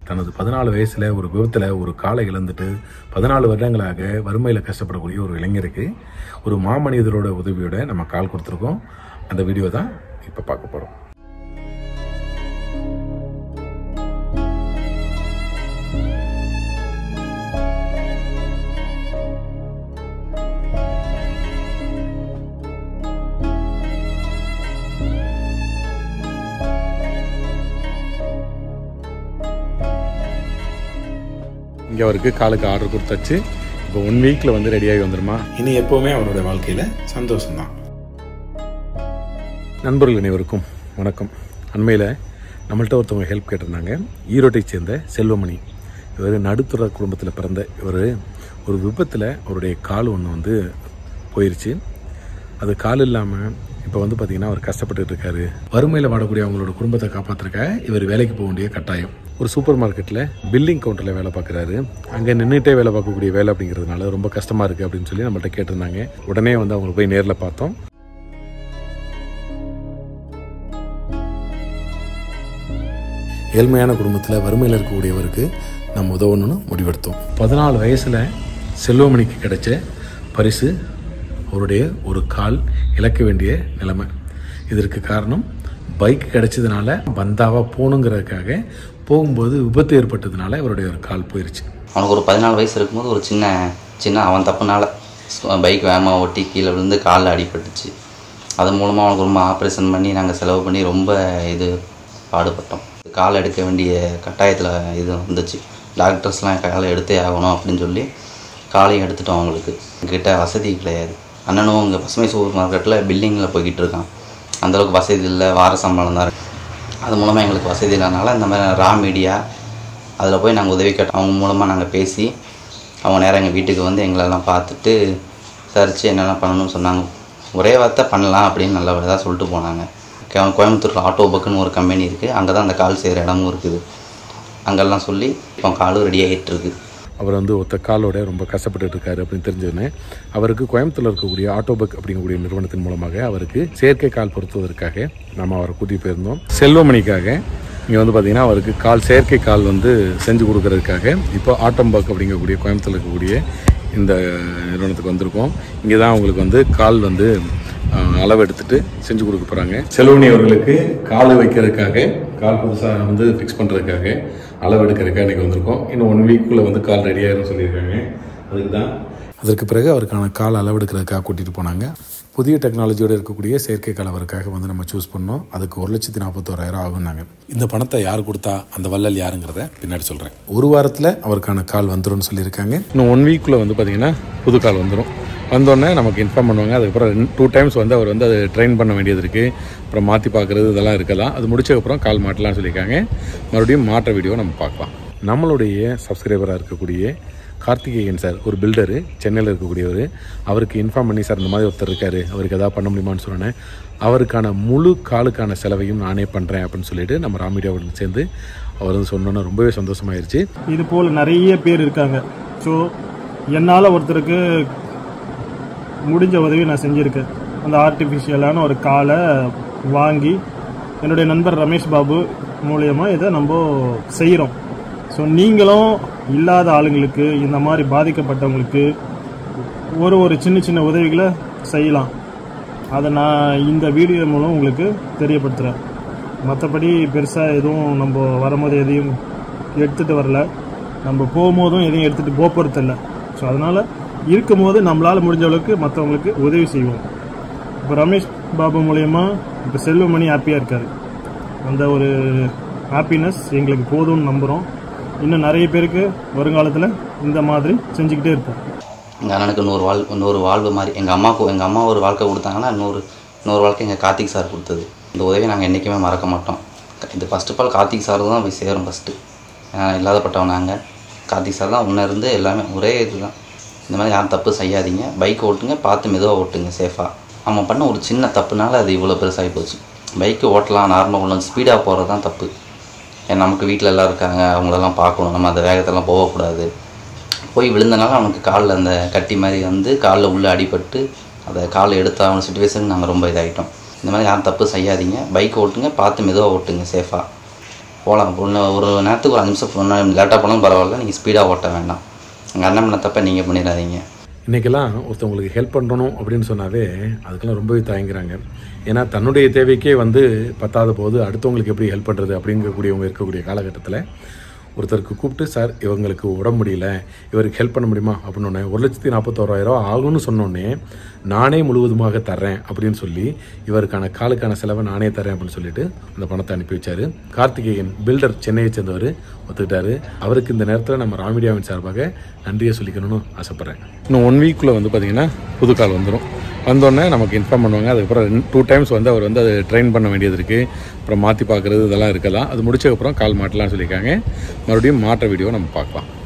தனது பதினாலு வயசுல ஒரு விபத்துல ஒரு காலை இழந்துட்டு பதினாலு வருடங்களாக வறுமையில கஷ்டப்படக்கூடிய ஒரு இளைஞருக்கு ஒரு மாமனிதரோட உதவியோட நம்ம கால் கொடுத்துருக்கோம் அந்த வீடியோ தான் இப்போ பார்க்க போறோம் இங்கே அவருக்கு காலுக்கு ஆர்டர் கொடுத்தாச்சு இப்போ ஒன் வீக்கில் வந்து ரெடியாகி வந்துருமா இனி எப்போவுமே அவரோட வாழ்க்கையில் சந்தோஷம்தான் நண்பர்கள் அனைவருக்கும் வணக்கம் அண்மையில் நம்மள்ட்ட ஒருத்தவங்க ஹெல்ப் கேட்டிருந்தாங்க ஈரோட்டை சேர்ந்த செல்வமணி இவர் நடுத்தர குடும்பத்தில் பிறந்த இவர் ஒரு விபத்தில் அவருடைய கால் ஒன்று வந்து போயிருச்சு அது கால் இல்லாமல் இப்போ வந்து பார்த்தீங்கன்னா அவர் கஷ்டப்பட்டுட்டு இருக்காரு வறுமையில் வாடக்கூடிய அவங்களோட குடும்பத்தை காப்பாற்றுறக்க இவர் வேலைக்கு போக வேண்டிய கட்டாயம் ஒரு சூப்பர் மார்க்கெட்டில் பில்லிங் கவுண்டரில் வேலை பார்க்குறாரு அங்கே நின்றுட்டே வேலை பார்க்கக்கூடிய வேலை அப்படிங்கிறதுனால ரொம்ப கஷ்டமாக இருக்குது அப்படின்னு சொல்லி நம்மள்ட்ட கேட்டிருந்தாங்க உடனே வந்து அவங்களை போய் நேரில் பார்த்தோம் ஏழ்மையான குடும்பத்தில் வறுமையில் இருக்கக்கூடியவருக்கு நம்ம உதவணும்னு முடிவெடுத்தோம் பதினாலு வயசில் செல்வமணிக்கு கிடைச்ச பரிசு அவருடைய ஒரு கால் இழக்க வேண்டிய நிலைமை இதற்கு காரணம் பைக் கிடைச்சதுனால பந்தாவாக போகணுங்கிறதுக்காக போகும்போது விபத்து ஏற்பட்டதுனால இவருடைய ஒரு கால் போயிருச்சு அவனுக்கு ஒரு பதினாலு வயசு இருக்கும்போது ஒரு சின்ன சின்ன அவன் தப்புனால பைக் வேகமாக ஓட்டி கீழே விழுந்து காலில் அடிபட்டுச்சு அது மூலமாக அவனுக்கு ரொம்ப ஆப்ரேஷன் பண்ணி நாங்கள் செலவு பண்ணி ரொம்ப இது பாடுபட்டோம் கால் எடுக்க வேண்டிய கட்டாயத்தில் இது வந்துச்சு டாக்டர்ஸ்லாம் காலை எடுத்தே ஆகணும் அப்படின்னு சொல்லி காலையும் எடுத்துட்டோம் அவங்களுக்கு எங்ககிட்ட வசதி கிடையாது அண்ணனும் இங்கே பசுமை சூப்பர் மார்க்கெட்டில் பில்டிங்கில் போய்கிட்டு இருக்கான் அந்தளவுக்கு வசதி இல்லை வார சம்பளம் தான் இருக்கு. அது மூலமாக எங்களுக்கு வசதி இல்லைனால இந்த மாதிரி ரா மீடியா அதில் போய் நாங்கள் உதவி கேட்டோம் அவங்க மூலமாக நாங்கள் பேசி அவங்க நேரம் எங்கள் வீட்டுக்கு வந்து எங்களெல்லாம் பார்த்துட்டு விசாரித்து என்னென்ன பண்ணணும்னு சொன்னாங்க ஒரே வார்த்தை பண்ணலாம் அப்படின்னு நல்ல இதாக சொல்லிட்டு போனாங்க கோ- கோயம்புத்தூரில் ஆட்டோ பக்குன்னு ஒரு கம்பெனி இருக்குது அங்கே தான் அந்த கால் செய்கிற இடமும் இருக்குது அங்கெல்லாம் சொல்லி இப்போ காலும் ரெடி ஆகிட்டு இருக்கு அவர் வந்து ஒத்த காலோட ரொம்ப கஷ்டப்பட்டுட்டு இருக்காரு அப்படின்னு தெரிஞ்சதுன்னு அவருக்கு கோயம்புத்தூர்ல இருக்கக்கூடிய ஆட்டோபக் அப்படிங்கக்கூடிய நிறுவனத்தின் மூலமாக அவருக்கு செயற்கை கால் பொருத்துவதற்காக நம்ம அவரை கூட்டிட்டு போயிருந்தோம் செல்வமணிக்காக இங்கே வந்து பார்த்தீங்கன்னா அவருக்கு கால் செயற்கை கால் வந்து செஞ்சு கொடுக்கறதுக்காக இப்போ ஆட்டோபக் அப்படிங்கக்கூடிய கோயம்புத்தூர்ல இருக்கக்கூடிய இந்த நிறுவனத்துக்கு வந்திருக்கோம் இங்கே தான் அவங்களுக்கு வந்து கால் வந்து ஆஹ், அளவு எடுத்துட்டு செஞ்சு கொடுக்க போகிறாங்க செல்வமணி அவர்களுக்கு கால் வைக்கிறதுக்காக கால் புதுசாக வந்து ஃபிக்ஸ் பண்ணுறதுக்காக அளவு எடுக்கிறதுக்காக இன்றைக்கி வந்திருக்கோம் இன்னும் ஒன் வீக்குள்ளே வந்து கால் ரெடி ஆயிரும்னு சொல்லியிருக்காங்க அதுக்கு தான் அதற்கு பிறகு அவருக்கான கால் அளவு எடுக்கிறதுக்காக கூட்டிகிட்டு போனாங்க புதிய டெக்னாலஜியோடு இருக்கக்கூடிய செயற்கை கால் அவருக்காக வந்து நம்ம சூஸ் பண்ணோம் அதுக்கு ஒரு லட்சத்தி நாற்பத்தோராயிரம் ஆகுனாங்க இந்த பணத்தை யார் கொடுத்தா அந்த வள்ளல் யாருங்கிறத பின்னாடி சொல்கிறேன் ஒரு வாரத்தில் அவருக்கான கால் வந்துரும்னு சொல்லியிருக்காங்க இன்னும் ஒன் வீக்குள்ளே வந்து பார்த்தீங்கன்னா புது கால் வந்துடும் வந்தோடனே நமக்கு இன்ஃபார்ம் பண்ணுவாங்க அதுக்கப்புறம் டூ டைம்ஸ் வந்து அவர் வந்து அதை ட்ரெயின் பண்ண வேண்டியது இருக்குது அப்புறம் மாற்றி பார்க்குறது இதெல்லாம் இருக்கலாம் அது முடிச்சதுக்கப்புறம் கால் மாட்டலாம்னு சொல்லியிருக்காங்க மறுபடியும் மாற்ற வீடியோ நம்ம பார்க்கலாம் நம்மளுடைய சப்ஸ்கிரைபராக இருக்கக்கூடிய கார்த்திகேயன் சார் ஒரு பில்டரு சென்னையில் இருக்கக்கூடியவர் அவருக்கு இன்ஃபார்ம் பண்ணி சார் இந்த மாதிரி ஒருத்தர் இருக்காரு அவருக்கு எதாவது பண்ண முடியுமான்னு சொன்னேன் அவருக்கான முழு காலுக்கான செலவையும் நானே பண்ணுறேன் அப்படின்னு சொல்லிட்டு நம்ம ராமீடியாவுடன் சேர்ந்து அவர் வந்து சொன்னோன்னே ரொம்பவே சந்தோஷமாயிருச்சு இது போல் நிறைய பேர் இருக்காங்க ஸோ என்னால் ஒருத்தருக்கு முடிஞ்ச உதவி நான் செஞ்சுருக்கேன் அந்த ஆர்டிஃபிஷியலான ஒரு காலை வாங்கி என்னுடைய நண்பர் ரமேஷ் பாபு மூலயமா இதை நம்ம செய்கிறோம் ஸோ நீங்களும் இல்லாத ஆளுங்களுக்கு இந்த மாதிரி பாதிக்கப்பட்டவங்களுக்கு ஒரு ஒரு சின்ன சின்ன உதவிகளை செய்யலாம் அதை நான் இந்த வீடியோ மூலம் உங்களுக்கு தெரியப்படுத்துகிறேன் மற்றபடி பெருசாக எதுவும் நம்ம வரும்போது எதையும் எடுத்துகிட்டு வரல நம்ம போகும்போதும் எதையும் எடுத்துகிட்டு போக போகிறதில்ல ஸோ அதனால் இருக்கும்போது நம்மளால் முடிஞ்ச அளவுக்கு மற்றவங்களுக்கு உதவி செய்வோம் இப்போ ரமேஷ் பாபு மூலயமா இப்போ செல்வமணி ஹாப்பியாக இருக்கார் அந்த ஒரு ஹாப்பினஸ் எங்களுக்கு போதும்னு நம்புகிறோம் இன்னும் நிறைய பேருக்கு வருங்காலத்தில் இந்த மாதிரி செஞ்சுக்கிட்டே இருப்போம் எங்கள் அண்ணனுக்கு இன்னொரு வாழ் இன்னொரு வாழ்வு மாதிரி எங்கள் அம்மாவுக்கு எங்கள் அம்மா ஒரு வாழ்க்கை கொடுத்தாங்கன்னா இன்னொரு இன்னொரு வாழ்க்கை எங்கள் கார்த்திக் சார் கொடுத்தது இந்த உதவியை நாங்கள் என்றைக்குமே மறக்க மாட்டோம் இது first of all Karthik sir தான் போய் சேரும் ஃபஸ்ட்டு இல்லாதப்பட்டவன் நாங்கள் கார்த்திக் சார் தான் முன்ன இருந்து எல்லாமே ஒரே இதுதான் இந்த மாதிரி யாரும் தப்பு செய்யாதீங்க பைக் ஓட்டுங்க பார்த்து மெதுவாக ஓட்டுங்க சேஃபாக நம்ம பண்ண ஒரு சின்ன தப்புனால அது இவ்வளோ பெருசாகி போச்சு பைக்கு ஓட்டலாம் நார்மலாக ஓடலாம் ஸ்பீடாக போகிறது தான் தப்பு ஏன்னா நமக்கு வீட்டில் எல்லாம் இருக்காங்க அவங்களெல்லாம் பார்க்கணும் நம்ம அந்த வேகத்தெல்லாம் போகக்கூடாது போய் விழுந்தனால அவனுக்கு காலில் அந்த கட்டி மாதிரி வந்து காலில் உள்ளே அடிபட்டு அதை காலை எடுத்த அவன சுச்சுவேஷனுக்கு நாங்கள் ரொம்ப இதாகிட்டோம் இந்த மாதிரி யாரும் தப்பு செய்யாதீங்க பைக் ஓட்டுங்க பார்த்து மெதுவாக ஓட்டுங்க சேஃபாக போகலாம் இன்னும் ஒரு நேரத்துக்கு ஒரு அஞ்சு நிமிஷம் ஒன்று லேட்டாக போனாலும் பரவாயில்ல நீங்கள் ஸ்பீடாக ஓட்ட வேண்டாம் எங்கள் அண்ணன் பண்ண தப்ப நீங்கள் பண்ணிடாதீங்க இன்றைக்கெல்லாம் ஒருத்தவங்களுக்கு ஹெல்ப் பண்ணணும் அப்படின்னு சொன்னாவே அதுக்கெல்லாம் ரொம்பவே தயங்குறாங்க ஏன்னா தன்னுடைய தேவைக்கே வந்து பத்தாத போது அடுத்தவங்களுக்கு எப்படி ஹெல்ப் பண்ணுறது அப்படிங்கக்கூடியவங்க இருக்கக்கூடிய காலகட்டத்தில் ஒருத்தருக்கு கூப்பிட்டு சார் இவங்களுக்கு உடம்பு முடியல இவருக்கு ஹெல்ப் பண்ண முடியுமா அப்படின்னு ஒரு லட்சத்தி நாற்பத்தோராயிரம் ஆகும்னு சொன்னோடனே நானே முழுவதுமாக தர்றேன் அப்படின்னு சொல்லி இவருக்கான காலுக்கான செலவை நானே தரேன் அப்படின்னு சொல்லிட்டு அந்த பணத்தை அனுப்பி வச்சாரு கார்த்திகேயன் பில்டர் சென்னையை சேர்ந்தவர் ஒத்துக்கிட்டாரு அவருக்கு இந்த நேரத்தில் நம்ம ராமிடியாவின் சார்பாக நன்றியை சொல்லிக்கணும்னு ஆசைப்பட்றேன் இன்னும் ஒன் வீக்குள்ளே வந்து பார்த்தீங்கன்னா புது கால் வந்துடும் வந்தோடனே நமக்கு இன்ஃபார்ம் பண்ணுவாங்க அதுக்கப்புறம் டூ டைம்ஸ் வந்து அவர் வந்து அதை ட்ரெயின் பண்ண வேண்டியது இருக்குது அப்புறம் மாற்றி பார்க்குறது இதெல்லாம் இருக்கலாம் அது முடிச்சதுக்கப்புறம் கால் மாட்டலாம்னு சொல்லியிருக்காங்க மறுபடியும் மாற்ற வீடியோ நம்ம பார்க்கலாம்